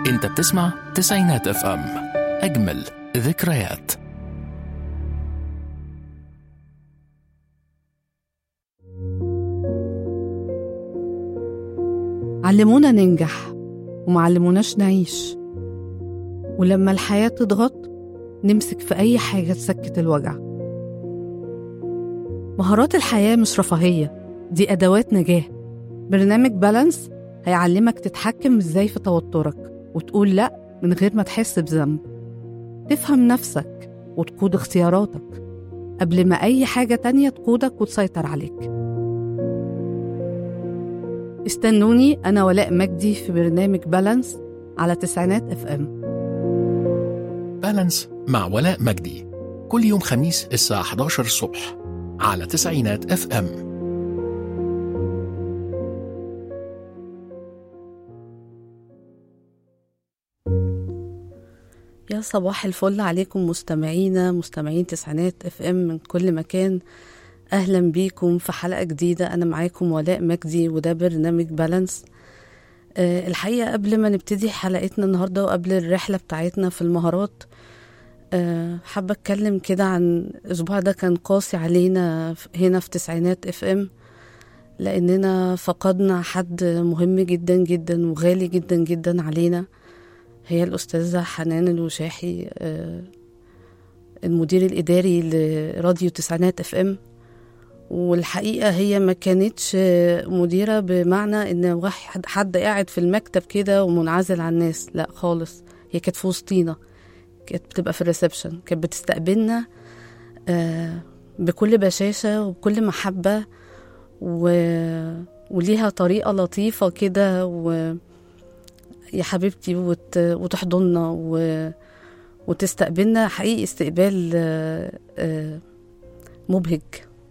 انت بتسمع تسعينات اف ام اجمل ذكريات علمونا ننجح ومعلموناش نعيش ولما الحياة تضغط نمسك في أي حاجة تسكت الوجع مهارات الحياة مش رفاهية دي أدوات نجاة برنامج بالانس هيعلمك تتحكم ازاي في توترك وتقول لأ من غير ما تحس بذنب تفهم نفسك وتقود اختياراتك قبل ما أي حاجة تانية تقودك وتسيطر عليك استنوني أنا ولاء مجدي في برنامج بالانس على تسعينات اف ام بالانس مع ولاء مجدي كل يوم خميس الساعة 11 الصبح على تسعينات اف ام يا صباح الفل عليكم مستمعينا مستمعين تسعينات اف ام من كل مكان اهلا بيكم في حلقه جديده انا معاكم ولاء مجدي وده برنامج بالانس أه الحقيقه قبل ما نبتدي حلقتنا النهارده وقبل الرحله بتاعتنا في المهارات أه حابه اتكلم كده عن الاسبوع ده كان قاسي علينا هنا في تسعينات اف ام لاننا فقدنا حد مهم جدا جدا وغالي جدا جدا علينا هي الأستاذة حنان الوشاحي آه، المدير الإداري لراديو تسعينات اف ام والحقيقة هي ما كانتش آه، مديرة بمعنى إن واحد حد قاعد في المكتب كده ومنعزل عن الناس لا خالص هي كانت في وسطينا كانت بتبقى في الريسبشن كانت بتستقبلنا آه، بكل بشاشة وبكل محبة و... وليها طريقة لطيفة كده و... يا حبيبتي وت... وتحضننا و... وتستقبلنا حقيقي استقبال آه، آه، مبهج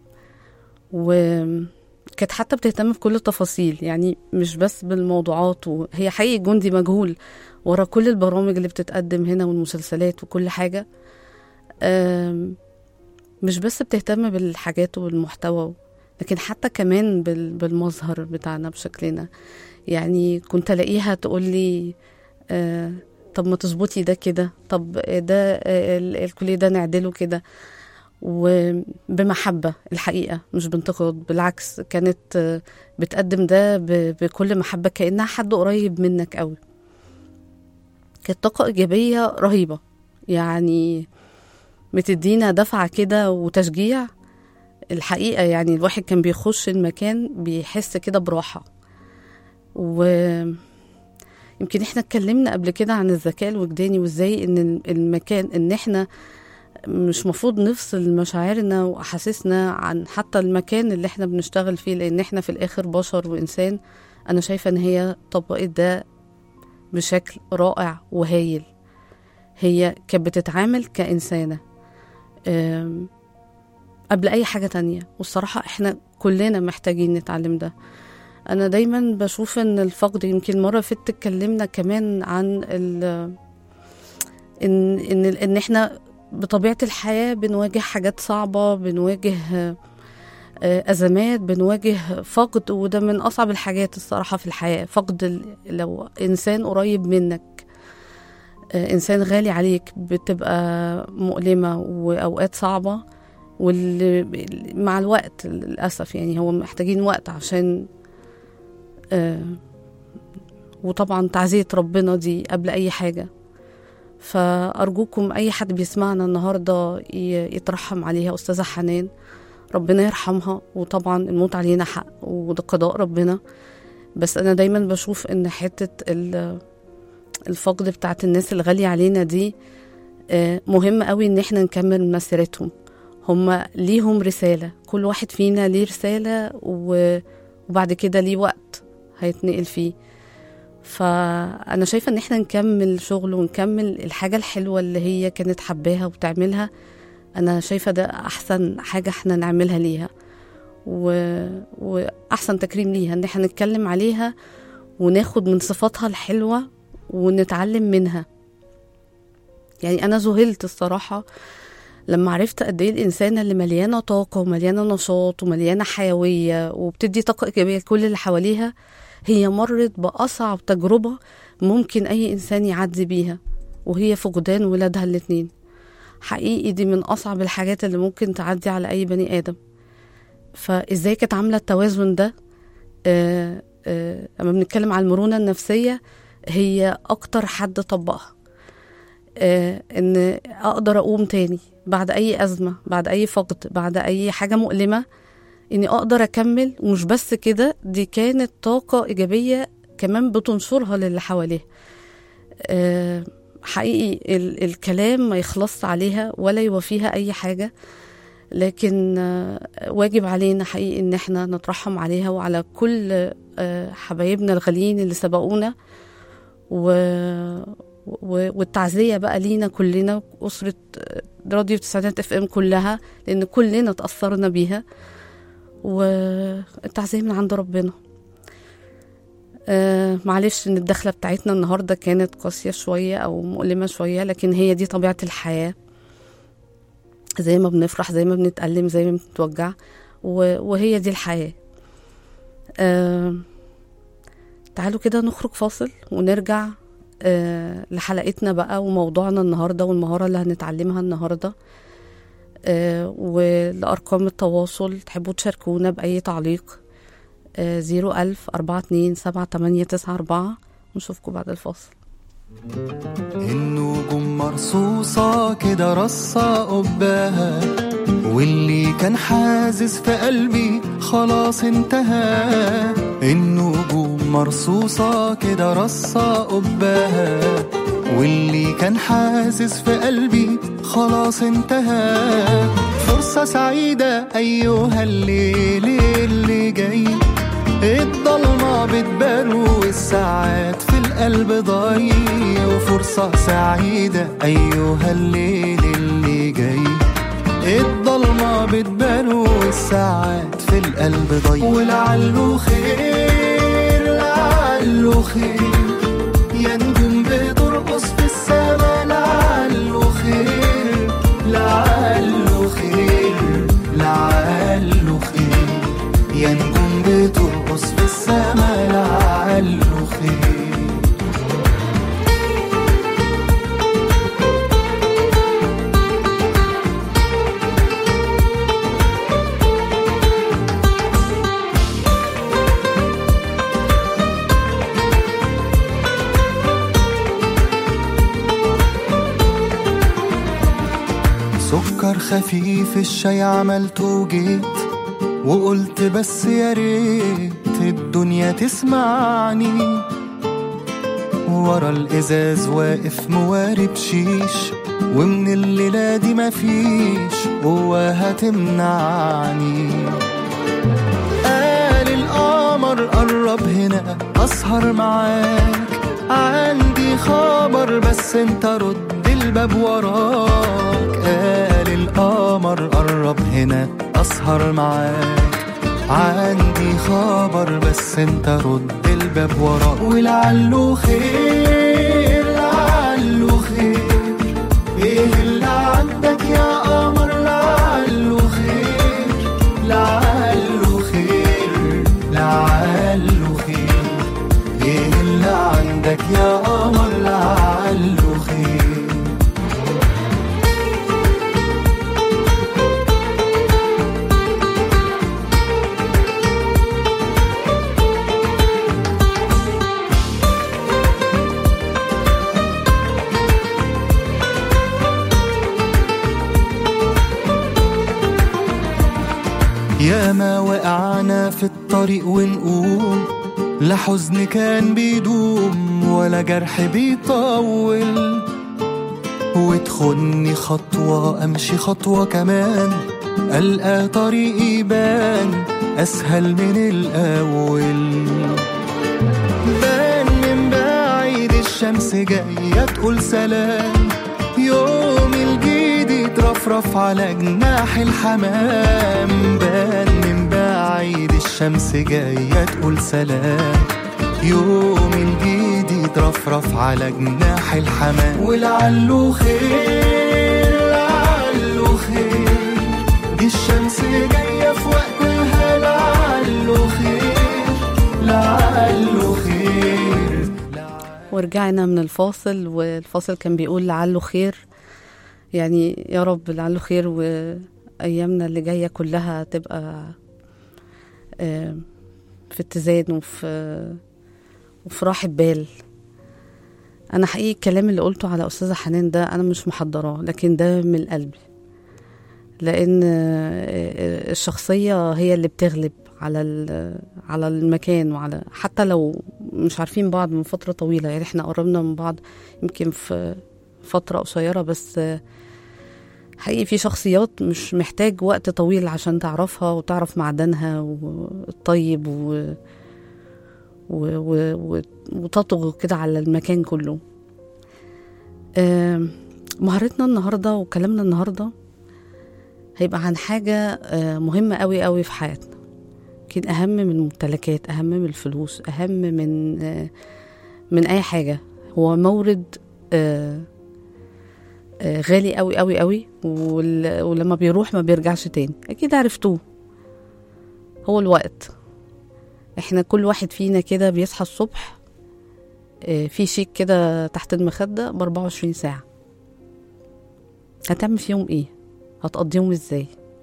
وكانت حتى بتهتم بكل التفاصيل يعني مش بس بالموضوعات وهي حقيقي جندي مجهول ورا كل البرامج اللي بتتقدم هنا والمسلسلات وكل حاجة آم، مش بس بتهتم بالحاجات والمحتوى لكن حتى كمان بال- بالمظهر بتاعنا بشكلنا يعني كنت الاقيها تقول لي آه طب ما تظبطي ده كده طب ده آه ال- الكلية ده نعدله كده وبمحبة الحقيقة مش بانتقاد بالعكس كانت آه بتقدم ده ب- بكل محبة كأنها حد قريب منك قوي كانت طاقة إيجابية رهيبة يعني بتدينا دفعة كده وتشجيع الحقيقة يعني الواحد كان بيخش المكان بيحس كده براحة ويمكن احنا اتكلمنا قبل كده عن الذكاء الوجداني وازاي ان المكان ان احنا مش مفروض نفصل مشاعرنا واحاسيسنا عن حتى المكان اللي احنا بنشتغل فيه لان احنا في الاخر بشر وانسان انا شايفه ان هي طبقت ده بشكل رائع وهايل هي كانت بتتعامل كإنسانة أم، قبل أي حاجة تانية والصراحة احنا كلنا محتاجين نتعلم ده انا دايما بشوف ان الفقد يمكن مره فاتت اتكلمنا كمان عن ال ان ان ان احنا بطبيعه الحياه بنواجه حاجات صعبه بنواجه آه، ازمات بنواجه فقد وده من اصعب الحاجات الصراحه في الحياه فقد ال- لو انسان قريب منك آه، انسان غالي عليك بتبقى مؤلمه واوقات صعبه واللي مع الوقت للاسف يعني هو محتاجين وقت عشان آه، وطبعا تعزية ربنا دي قبل أي حاجة فأرجوكم أي حد بيسمعنا النهاردة ي- يترحم عليها أستاذة حنان ربنا يرحمها وطبعا الموت علينا حق وده قضاء ربنا بس أنا دايما بشوف إن حتة ال- الفقد بتاعت الناس الغالية علينا دي آه، مهم قوي إن احنا نكمل مسيرتهم هما ليهم رسالة كل واحد فينا ليه رسالة و- وبعد كده ليه وقت هيتنقل فيه فأنا شايفة إن احنا نكمل شغل ونكمل الحاجة الحلوة اللي هي كانت حباها وبتعملها أنا شايفة ده أحسن حاجة احنا نعملها ليها و... وأحسن تكريم ليها إن احنا نتكلم عليها وناخد من صفاتها الحلوة ونتعلم منها يعني أنا ذهلت الصراحة لما عرفت قد ايه الانسانه اللي مليانه طاقه ومليانه نشاط ومليانه حيويه وبتدي طاقه ايجابيه لكل اللي حواليها هي مرت بأصعب تجربة ممكن أي إنسان يعدي بيها وهي فقدان ولادها الاتنين حقيقي دي من أصعب الحاجات اللي ممكن تعدي على أي بني آدم فإزاي كانت عاملة التوازن ده آه آه لما بنتكلم على المرونة النفسية هي أكتر حد طبقها آه إن أقدر أقوم تاني بعد أي أزمة بعد أي فقد بعد أي حاجة مؤلمة إني أقدر أكمل ومش بس كده دي كانت طاقة إيجابية كمان بتنشرها للي حواليها آه حقيقي ال- الكلام ما يخلص عليها ولا يوفيها أي حاجة لكن آه، واجب علينا حقيقي ان احنا نترحم عليها وعلى كل آه، حبايبنا الغاليين اللي سبقونا و... و... والتعزية بقى لينا كلنا أسرة آه، راديو تسعينات اف ام كلها لأن كلنا تأثرنا بيها والتعزية من عند ربنا آه معلش ان الدخلة بتاعتنا النهاردة كانت قاسية شوية أو مؤلمة شوية لكن هي دي طبيعة الحياة زي ما بنفرح زي ما بنتألم زي ما بنتوجع و- وهي دي الحياة آه تعالوا كده نخرج فاصل ونرجع آه لحلقتنا بقى وموضوعنا النهاردة والمهارة اللي هنتعلمها النهاردة آه ولأرقام التواصل تحبوا تشاركونا بأي تعليق آه زيرو ألف أربعة اتنين سبعة تمانية تسعة أربعة ونشوفكم بعد الفاصل النجوم مرصوصة كده رصة قباها واللي كان حازز في قلبي خلاص انتهى النجوم مرصوصة كده رصة قباها واللي كان حازز في قلبي خلاص انتهى فرصة سعيدة أيها الليل اللي جاي الضلمة بتبان والساعات في القلب ضايع وفرصة سعيدة أيها الليل اللي جاي الضلمة بتبان والساعات في القلب ضايع ولعله خير لعله خير يا نجوم بترقص في السما لعله خير لعله خير لعله خير يا نجوم بترقص في السما لعله خير سكر خفيف الشاي عملته وجيت وقلت بس يا ريت الدنيا تسمعني ورا الازاز واقف موارب شيش ومن الليلة دي مفيش قوة هتمنعني قال القمر قرب هنا اسهر معاك عندي خبر بس انت رد الباب وراك قال القمر قرب هنا اسهر معاك عندي خبر بس انت رد الباب وراك ولعله خير لعله خير ايه اللي عندك يا قمر لعله خير لعله خير لعله خير ايه اللي عندك يا قمر لعله خير يا ما وقعنا في الطريق ونقول لا حزن كان بيدوم ولا جرح بيطول وتخني خطوة أمشي خطوة كمان ألقى طريقي يبان أسهل من الأول بان من بعيد الشمس جاية تقول سلام يوم الجديد يترفرف على جناح الحمام بان من بعيد الشمس جاية تقول سلام يوم الجديد يترفرف على جناح الحمام ولعله خير لعله خير دي الشمس جاية في وقتها لعله خير لعله لعله خير ورجعنا من الفاصل والفاصل كان بيقول لعله خير يعني يا رب لعله خير وأيامنا اللي جاية كلها تبقى آه، في اتزان وفي وفي راحة بال أنا حقيقي الكلام اللي قلته على أستاذة حنان ده أنا مش محضراه لكن ده من قلبي لأن آه، الشخصية هي اللي بتغلب على ال- على المكان وعلى حتى لو مش عارفين بعض من فترة طويلة يعني احنا قربنا من بعض يمكن في فترة قصيرة بس آه، حقيقي في شخصيات مش محتاج وقت طويل عشان تعرفها وتعرف معدنها والطيب و... و... و... و... وتطغى كده على المكان كله آم، مهارتنا النهاردة وكلامنا النهاردة هيبقى عن حاجة آه، مهمة قوي قوي في حياتنا يمكن أهم من الممتلكات أهم من الفلوس أهم من آه، من أي حاجة هو مورد آه، آه، غالي قوي قوي قوي وال- ولما بيروح ما بيرجعش تاني أكيد عرفتوه هو الوقت احنا كل واحد فينا كده بيصحى الصبح آه، في شيك كده تحت المخدة ب 24 ساعة هتعمل فيهم ايه هتقضيهم ازاي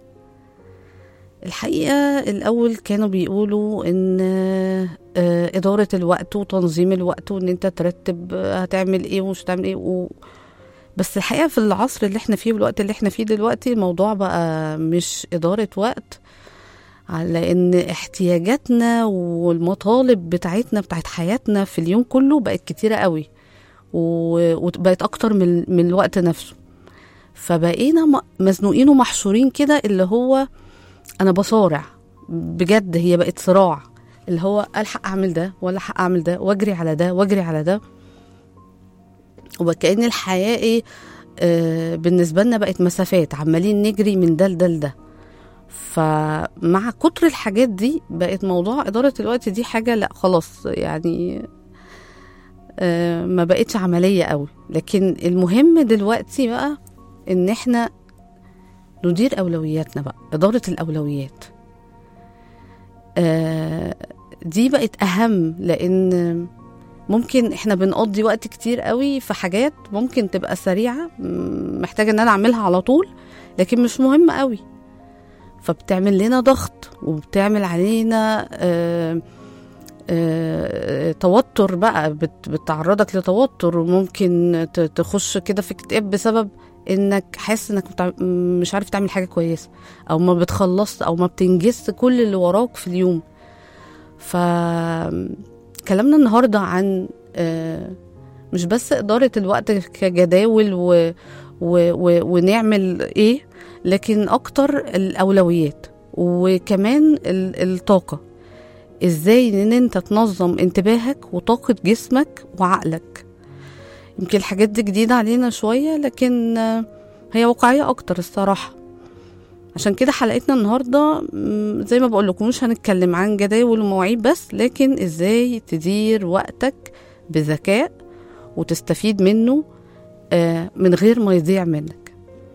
الحقيقة الأول كانوا بيقولوا إن آه، إدارة الوقت وتنظيم الوقت وإن أنت ترتب آه، هتعمل إيه ومش هتعمل إيه و... بس الحقيقة في العصر اللي احنا فيه والوقت اللي احنا فيه دلوقتي الموضوع بقى مش إدارة وقت على إن احتياجاتنا والمطالب بتاعتنا بتاعت حياتنا في اليوم كله بقت كتيرة قوي و- وبقت أكتر من من الوقت نفسه فبقينا م- مزنوقين ومحشورين كده اللي هو انا بصارع بجد هي بقت صراع اللي هو الحق اعمل ده ولا حق اعمل ده واجري على ده واجري على ده وكأن الحياة ايه آه بالنسبة لنا بقت مسافات عمالين نجري من ده لده لده فمع كتر الحاجات دي بقت موضوع إدارة الوقت دي حاجة لا خلاص يعني آه ما بقتش عملية قوي لكن المهم دلوقتي بقى ان احنا ندير أولوياتنا بقى إدارة الأولويات آه دي بقت أهم لأن ممكن احنا بنقضي وقت كتير قوي في حاجات ممكن تبقى سريعة م- محتاجة ان انا اعملها على طول لكن مش مهمة قوي فبتعمل لنا ضغط وبتعمل علينا آه آه توتر بقى بت بتعرضك لتوتر وممكن ت- تخش كده في اكتئاب بسبب انك حاسس انك متع- مش عارف تعمل حاجه كويسه او ما بتخلص او ما بتنجزش كل اللي وراك في اليوم ف كلامنا النهارده عن آه، مش بس اداره الوقت كجداول و... و... و... ونعمل ايه لكن اكتر الاولويات وكمان ال- الطاقه ازاي ان انت تنظم انتباهك وطاقه جسمك وعقلك يمكن الحاجات دي جديدة علينا شوية لكن آه، هي واقعية أكتر الصراحة عشان كده حلقتنا النهاردة مم، زي ما بقول لكم مش هنتكلم عن جداول ومواعيد بس لكن ازاي تدير وقتك بذكاء وتستفيد منه آه، من غير ما يضيع منك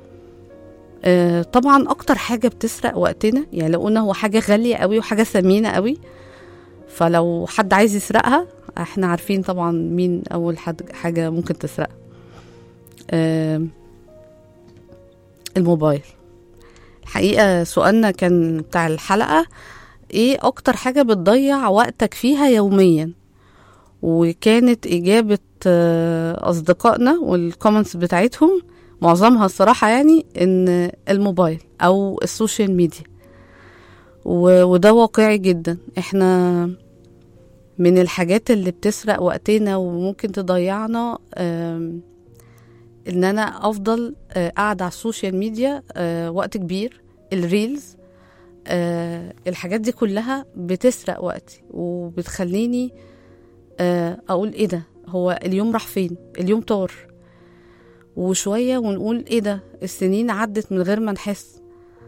آه، طبعا اكتر حاجة بتسرق وقتنا يعني لو قلنا هو حاجة غالية قوي وحاجة ثمينة قوي فلو حد عايز يسرقها احنا عارفين طبعا مين اول حد حاجة ممكن تسرقها آم، الموبايل الحقيقة سؤالنا كان بتاع الحلقة ايه اكتر حاجة بتضيع وقتك فيها يوميا وكانت اجابة آه، اصدقائنا والكومنتس بتاعتهم معظمها الصراحة يعني ان الموبايل او السوشيال ميديا و- وده واقعي جدا احنا من الحاجات اللي بتسرق وقتنا وممكن تضيعنا آم، ان انا افضل آه، قاعده على السوشيال ميديا آه، وقت كبير الريلز آه، الحاجات دي كلها بتسرق وقتي وبتخليني آه، اقول ايه ده هو اليوم راح فين اليوم طار وشويه ونقول ايه ده السنين عدت من غير ما نحس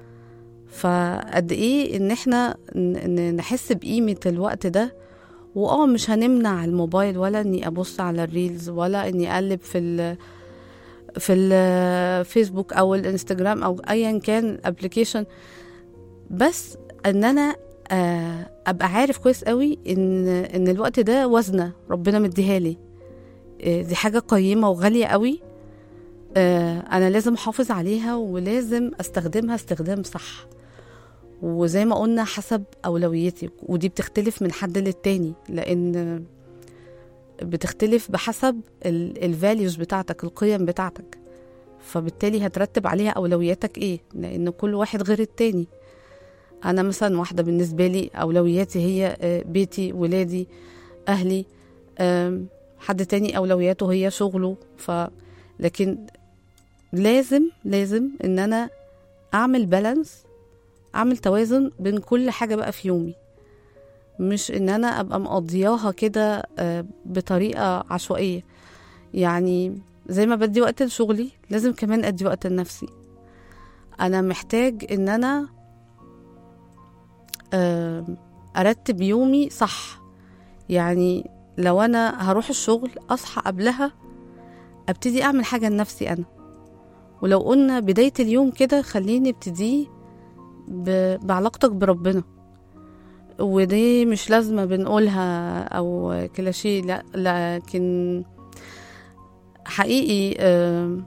فقد ايه ان احنا ن- ن- نحس بقيمه الوقت ده واه مش هنمنع الموبايل ولا اني ابص على الريلز ولا اني اقلب في ال في الفيسبوك او الانستجرام او ايا كان الابلكيشن بس ان انا آه، ابقى عارف كويس قوي ان ان الوقت ده وزنه ربنا مديها لي آه، دي حاجه قيمه وغاليه قوي آه، انا لازم احافظ عليها ولازم استخدمها استخدام صح وزي ما قلنا حسب اولويتي ودي بتختلف من حد للتاني لان بتختلف بحسب الفاليوز بتاعتك القيم بتاعتك فبالتالي هترتب عليها اولوياتك ايه لان كل واحد غير التاني انا مثلا واحده بالنسبه لي اولوياتي هي آه، بيتي ولادي اهلي آم، حد تاني اولوياته هي شغله ف لكن لازم لازم ان انا اعمل بالانس اعمل توازن بين كل حاجه بقى في يومي مش ان انا ابقى مقضياها كده آه، بطريقه عشوائيه يعني زي ما بدي وقت لشغلي لازم كمان ادي وقت لنفسي انا محتاج ان انا آه، ارتب يومي صح يعني لو انا هروح الشغل اصحى قبلها ابتدي اعمل حاجه لنفسي انا ولو قلنا بدايه اليوم كده خليني ابتديه ب- بعلاقتك بربنا ودي مش لازمة بنقولها أو كلاشيه لا لكن حقيقي آم،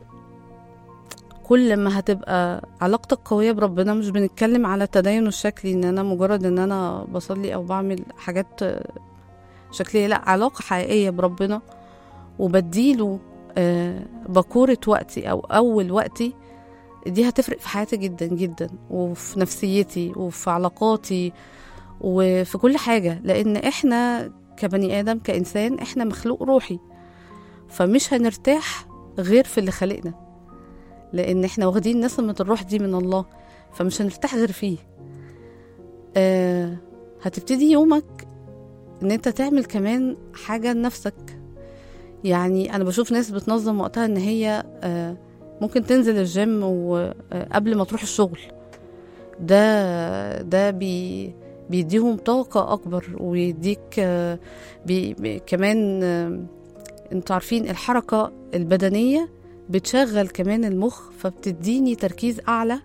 كل ما هتبقى علاقتك قوية بربنا مش بنتكلم على التدين الشكلي ان انا مجرد ان انا بصلي او بعمل حاجات آه، شكلية لا علاقة حقيقية بربنا وبديله آه، بكورة وقتي او اول وقتي دي هتفرق في حياتي جدا جدا وفي نفسيتي وفي علاقاتي وفي كل حاجة لأن إحنا كبني آدم كإنسان إحنا مخلوق روحي فمش هنرتاح غير في اللي خلقنا لأن إحنا واخدين نسمة الروح دي من الله فمش هنرتاح غير فيه آه هتبتدي يومك إن أنت تعمل كمان حاجة لنفسك يعني أنا بشوف ناس بتنظم وقتها إن هي آه ممكن تنزل الجيم وقبل ما تروح الشغل ده ده بي بيديهم طاقة أكبر ويديك آه، بي بي كمان آه، انتوا عارفين الحركة البدنية بتشغل كمان المخ فبتديني تركيز أعلى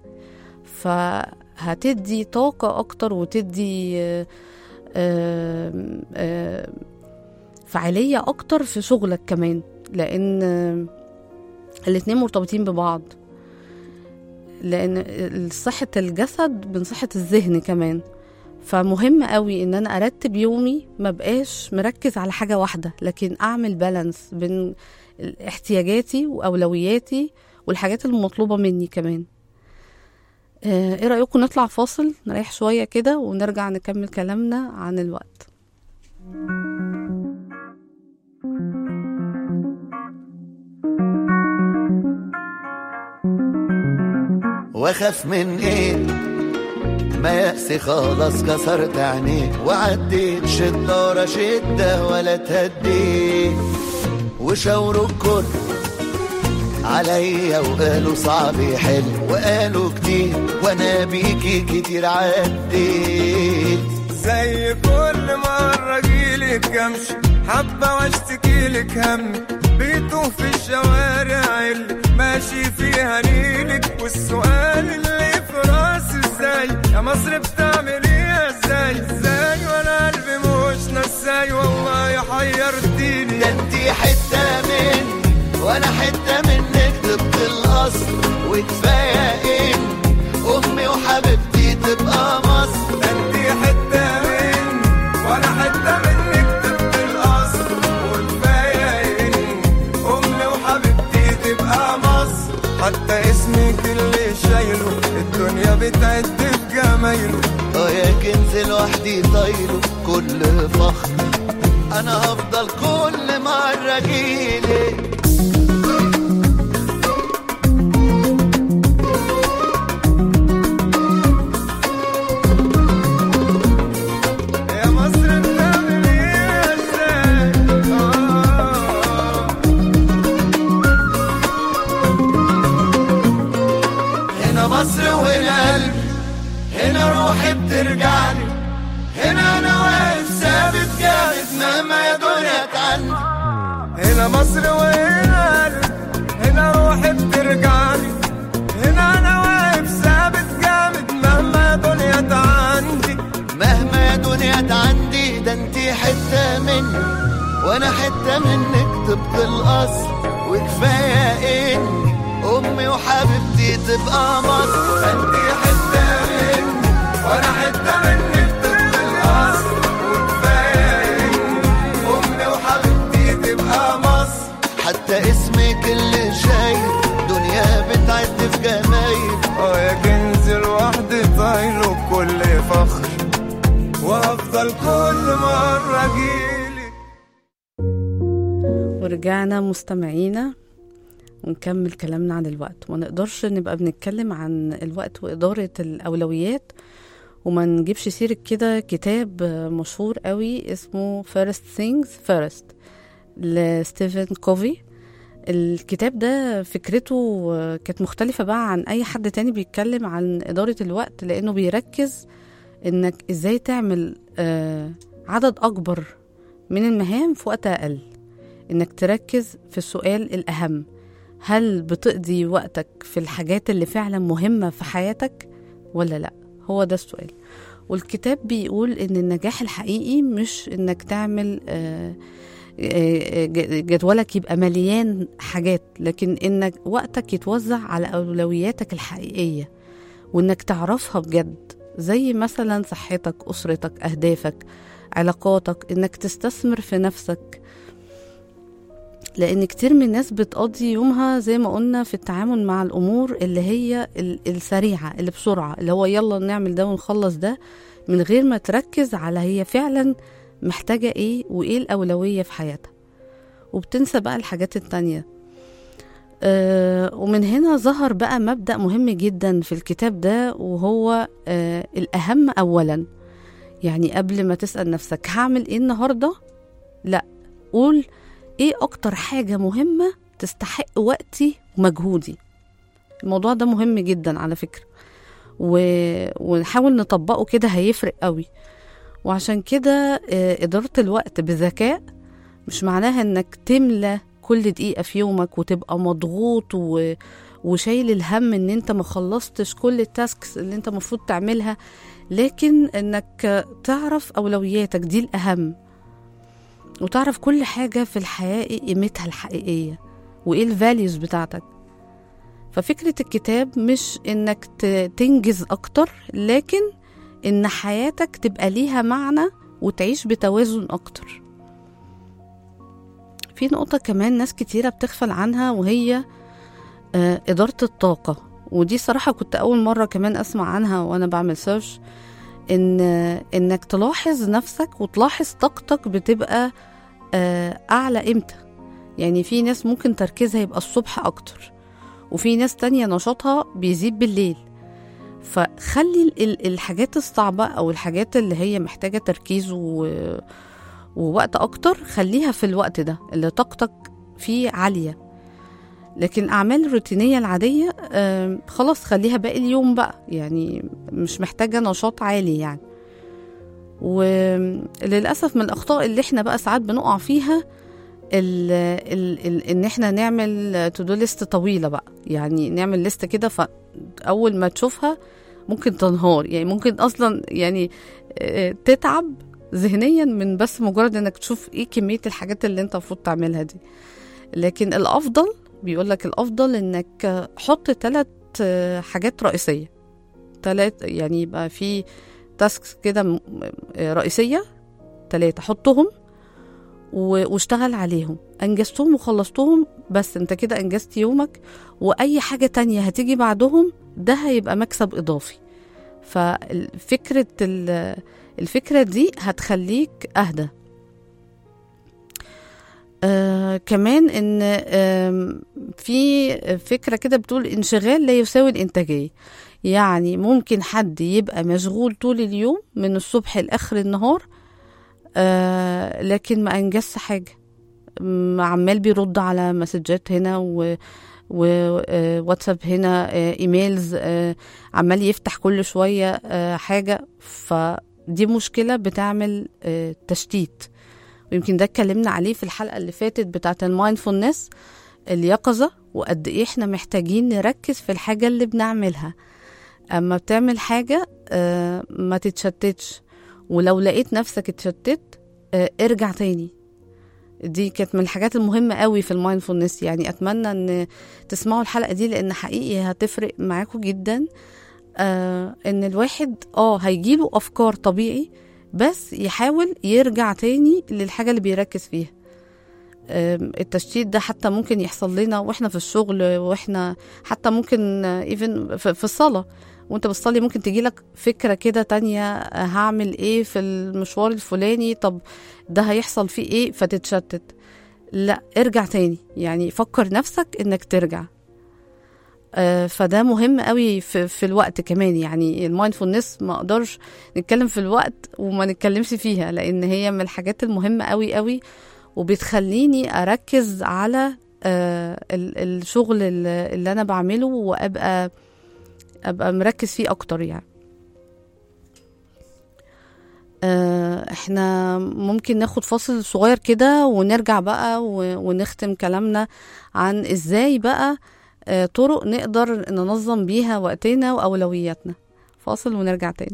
فهتدي طاقة أكتر وتدي آه، آه، آه، فعالية أكتر في شغلك كمان لأن آه، الاتنين مرتبطين ببعض لأن صحة الجسد من صحة الذهن كمان فمهم قوي ان انا ارتب يومي ما بقاش مركز على حاجه واحده لكن اعمل بالانس بين احتياجاتي واولوياتي والحاجات المطلوبه مني كمان آه، ايه رايكم نطلع فاصل نريح شويه كده ونرجع نكمل كلامنا عن الوقت واخاف من ايه ما يأسي خلاص كسرت عينيه وعديت شدة ورا شدة ولا تهديت وشاوروا الكل عليا وقالوا صعب يحل وقالوا كتير وانا بيكي كتير عديت زي كل مرة جيلك امشي حبة واشتكي لك همي بيتوه في الشوارع اللي ماشي فيها نيلك والسؤال اللي في راسي ازاي يا مصر بتعمل ايه ازاي ازاي وانا قلبي مش نساي والله حيرتيني ده انتي حتة مني وانا حتة منك ضد الاصل وكفاية ان امي وحبيبتي تبقى مصر ده انتي حتة مني وانا حتة منك ضد الاصل وكفاية ان امي وحبيبتي تبقى مصر حتى اسمك اللي شايله الدنيا بتعد بجمايله اه يا كنز لوحدي طايله كل فخر انا هفضل كل مرة جيلك يا مصر بتعمل ايه ازاي آه. هنا مصر وهنا قلبي هنا روحي بترجعني هنا انا واقف ثابت جامد مهما يا دنيا تعني هنا مصر وهنا قلبي هنا روحي بترجعني هنا انا واقف ثابت جامد مهما دنيا عندي انتي حتة مني وانا حتة منك طبق الاصل وكفاية اني امي وحبيبتي تبقى مصر انتي حتة مني وانا حتة منك طبق الاصل وكفاية اني امي وحبيبتي تبقى مصر حتى اسمك اللي شايف دنيا بتعد في جمايل اه يا كنز لوحدي طايله بكل فخر وهفضل كل مرة اجيلك ورجعنا مستمعينا ونكمل كلامنا عن الوقت وما نقدرش نبقى بنتكلم عن الوقت وإدارة الأولويات وما نجيبش سيرة كده كتاب مشهور قوي اسمه First Things First لستيفن كوفي الكتاب ده فكرته كانت مختلفة بقى عن أي حد تاني بيتكلم عن إدارة الوقت لأنه بيركز إنك إزاي تعمل آه، عدد أكبر من المهام في وقت أقل إنك تركز في السؤال الأهم هل بتقضي وقتك في الحاجات اللي فعلا مهمة في حياتك ولا لأ هو ده السؤال والكتاب بيقول إن النجاح الحقيقي مش إنك تعمل آه، آه، ج- جدولك يبقى مليان حاجات لكن إنك وقتك يتوزع على أولوياتك الحقيقية وإنك تعرفها بجد زي مثلا صحتك أسرتك أهدافك علاقاتك إنك تستثمر في نفسك لان كتير من الناس بتقضي يومها زي ما قلنا في التعامل مع الامور اللي هي ال- السريعه اللي بسرعه اللي هو يلا نعمل ده ونخلص ده من غير ما تركز على هي فعلا محتاجه ايه وايه الاولويه في حياتها وبتنسى بقى الحاجات التانية آه ومن هنا ظهر بقى مبدأ مهم جدا في الكتاب ده وهو آه الأهم أولا يعني قبل ما تسأل نفسك هعمل ايه النهاردة لا قول ايه اكتر حاجة مهمة تستحق وقتي ومجهودي الموضوع ده مهم جدا على فكرة و... ونحاول نطبقه كده هيفرق قوي وعشان كده آه، إدارة الوقت بذكاء مش معناها إنك تملى كل دقيقة في يومك وتبقى مضغوط و... وشايل الهم إن أنت ما خلصتش كل التاسكس اللي أنت المفروض تعملها لكن إنك تعرف أولوياتك دي الأهم وتعرف كل حاجة في الحياة إيه قيمتها الحقيقية وإيه الفاليوز بتاعتك ففكرة الكتاب مش إنك ت- تنجز أكتر لكن إن حياتك تبقى ليها معنى وتعيش بتوازن أكتر في نقطة كمان ناس كتيرة بتغفل عنها وهي آه، إدارة الطاقة ودي صراحة كنت أول مرة كمان أسمع عنها وأنا بعمل سيرش إن إنك تلاحظ نفسك وتلاحظ طاقتك بتبقى آه، أعلى إمتى يعني في ناس ممكن تركيزها يبقى الصبح أكتر وفي ناس تانية نشاطها بيزيد بالليل فخلي ال- ال- الحاجات الصعبة أو الحاجات اللي هي محتاجة تركيز و... ووقت أكتر خليها في الوقت ده اللي طاقتك فيه عالية لكن الأعمال الروتينية العادية آم، خلاص خليها باقي اليوم بقى يعني مش محتاجة نشاط عالي يعني وللأسف من الأخطاء اللي احنا بقى ساعات بنقع فيها ال ال ال ان احنا نعمل تو دو ليست طويله بقى يعني نعمل ليست كده فاول ما تشوفها ممكن تنهار يعني ممكن اصلا يعني آه، تتعب ذهنيا من بس مجرد انك تشوف ايه كميه الحاجات اللي انت المفروض تعملها دي لكن الافضل بيقول لك الافضل انك آه، حط ثلاث حاجات رئيسيه ثلاث يعني يبقى في تاسكس كده م- آه، رئيسيه ثلاثه حطهم و- واشتغل عليهم انجزتهم وخلصتهم بس انت كده انجزت يومك واي حاجة تانية هتيجي بعدهم ده هيبقى مكسب اضافي ففكرة ال- الفكرة دي هتخليك اهدى آه كمان ان آم، في فكرة كده بتقول انشغال لا يساوي الانتاجية يعني ممكن حد يبقى مشغول طول اليوم من الصبح لاخر النهار آه لكن ما انجزش حاجه م- عمال بيرد على مسجات هنا و وواتساب هنا آه، ايميلز آه، عمال يفتح كل شويه آه، حاجه فدي مشكله بتعمل آه، تشتيت ويمكن ده اتكلمنا عليه في الحلقه اللي فاتت بتاعه المايندفولنس اليقظه وقد ايه احنا محتاجين نركز في الحاجه اللي بنعملها اما بتعمل حاجه آه، ما تتشتتش ولو لقيت نفسك اتشتت آه، ارجع تاني دي كانت من الحاجات المهمة قوي في المايندفولنس يعني أتمنى أن تسمعوا الحلقة دي لأن حقيقي هتفرق معاكم جدا آه أن الواحد اه هيجيله أفكار طبيعي بس يحاول يرجع تاني للحاجة اللي بيركز فيها آم، التشتيت ده حتى ممكن يحصل لنا واحنا في الشغل واحنا حتى ممكن ايفن في الصلاة وانت بتصلي ممكن تجيلك فكرة كده تانية آه، هعمل ايه في المشوار الفلاني طب ده هيحصل فيه ايه فتتشتت لا ارجع تاني يعني فكر نفسك انك ترجع آه، فده مهم قوي في, في الوقت كمان يعني المايندفولنس ما اقدرش نتكلم في الوقت وما نتكلمش فيها لان هي من الحاجات المهمة قوي قوي وبتخليني اركز على آه، ال- الشغل اللي اللي انا بعمله وابقى ابقى مركز فيه اكتر يعني آه، احنا ممكن ناخد فاصل صغير كده ونرجع بقى و- ونختم كلامنا عن ازاي بقى آه، طرق نقدر ننظم بيها وقتنا واولوياتنا فاصل ونرجع تاني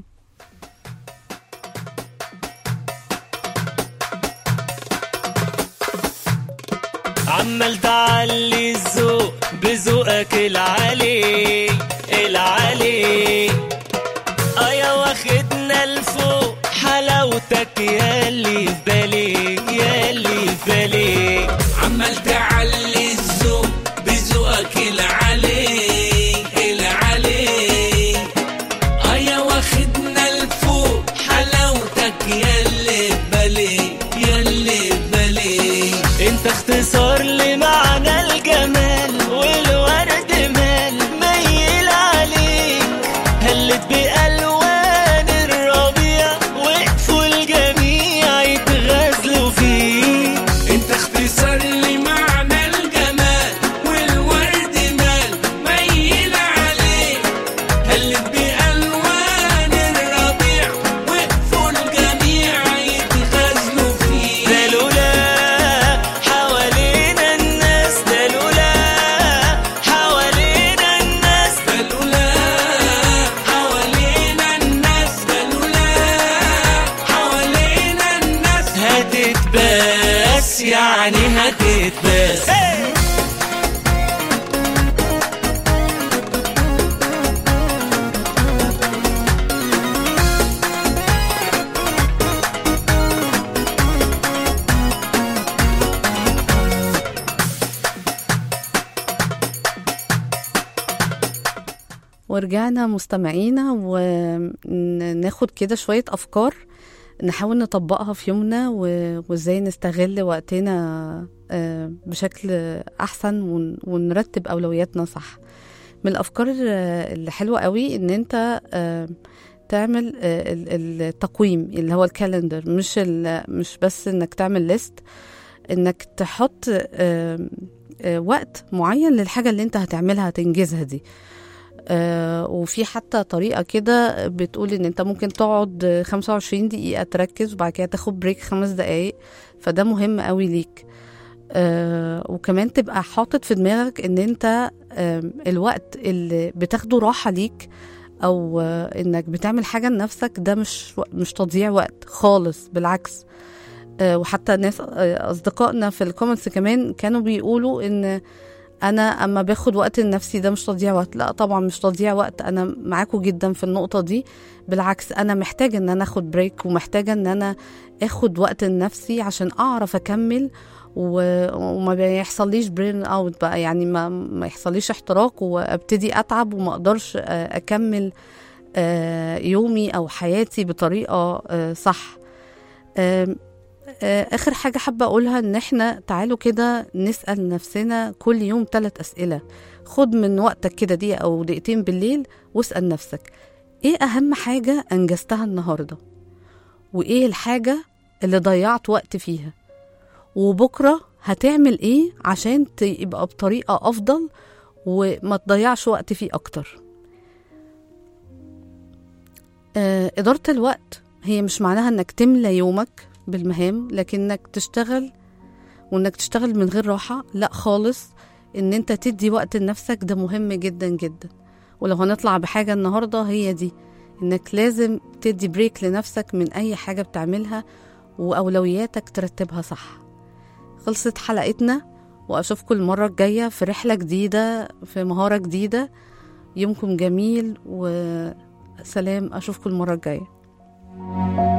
عمال تعلي الذوق بذوقك العالي العالي ايا واخدنا لفوق حلاوتك ياللي في بالي ياللي في بالي عمال تعلي الذوق بذوقك العلي العلي ايا واخدنا لفوق حلاوتك ياللي بالي ياللي بالي انت اختصار لمعنى الجمال والورد مال ميل عليك هلت بألوان الربيع وقفوا الجميع يتغزلوا فيك انت اختصار لمعنى الجمال والورد مال ميل عليك هلت بألوان الربيع وقفوا الجميع يتغزلوا فيه ده لولا حوالينا الناس ده لولا حوالينا الناس بلولا حوالينا الناس بلولا حوالينا الناس هتتباس يعني هتتباس ورجعنا مستمعينا وناخد كده شوية أفكار نحاول نطبقها في يومنا و- وازاي نستغل وقتنا آه، بشكل أحسن ون- ونرتب أولوياتنا صح من الأفكار آه، اللي حلوة قوي إن أنت آه، تعمل آه، ال- التقويم اللي هو الكالندر مش ال- مش بس إنك تعمل ليست إنك تحط آه، آه، وقت معين للحاجة اللي أنت هتعملها هتنجزها دي آه، وفي حتى طريقة كده بتقول ان انت ممكن تقعد آه، 25 دقيقة تركز وبعد كده تاخد بريك خمس دقايق فده مهم قوي ليك آه، وكمان تبقى حاطط في دماغك ان انت آم، الوقت اللي بتاخده راحة ليك او آه، انك بتعمل حاجة لنفسك ده مش و- مش تضييع وقت خالص بالعكس آه، وحتى ناس آه، اصدقائنا في الكومنتس كمان كانوا بيقولوا ان انا اما باخد وقت لنفسي ده مش تضييع وقت لا طبعا مش تضييع وقت انا معاكم جدا في النقطه دي بالعكس انا محتاجه ان انا اخد بريك ومحتاجه ان انا اخد وقت لنفسي عشان اعرف اكمل و- وما بيحصليش برين اوت بقى يعني ما ما يحصليش احتراق وابتدي اتعب وما اقدرش آه، اكمل آه، يومي او حياتي بطريقه آه، صح آم، آه، اخر حاجه حابه اقولها ان احنا تعالوا كده نسال نفسنا كل يوم ثلاث اسئله خد من وقتك كده دقيقه او دقيقتين بالليل واسال نفسك ايه اهم حاجه انجزتها النهارده وايه الحاجه اللي ضيعت وقت فيها وبكره هتعمل ايه عشان تبقى بطريقه افضل وما تضيعش وقت فيه اكتر آه، إدارة الوقت هي مش معناها إنك تملى يومك بالمهام لكنك تشتغل وإنك تشتغل من غير راحة لا خالص إن أنت تدي وقت لنفسك ده مهم جدا جدا ولو هنطلع بحاجة النهاردة هي دي إنك لازم تدي بريك لنفسك من أي حاجة بتعملها وأولوياتك ترتبها صح خلصت حلقتنا وأشوفكم المرة الجاية في رحلة جديدة في مهارة جديدة يومكم جميل وسلام أشوفكم المرة الجاية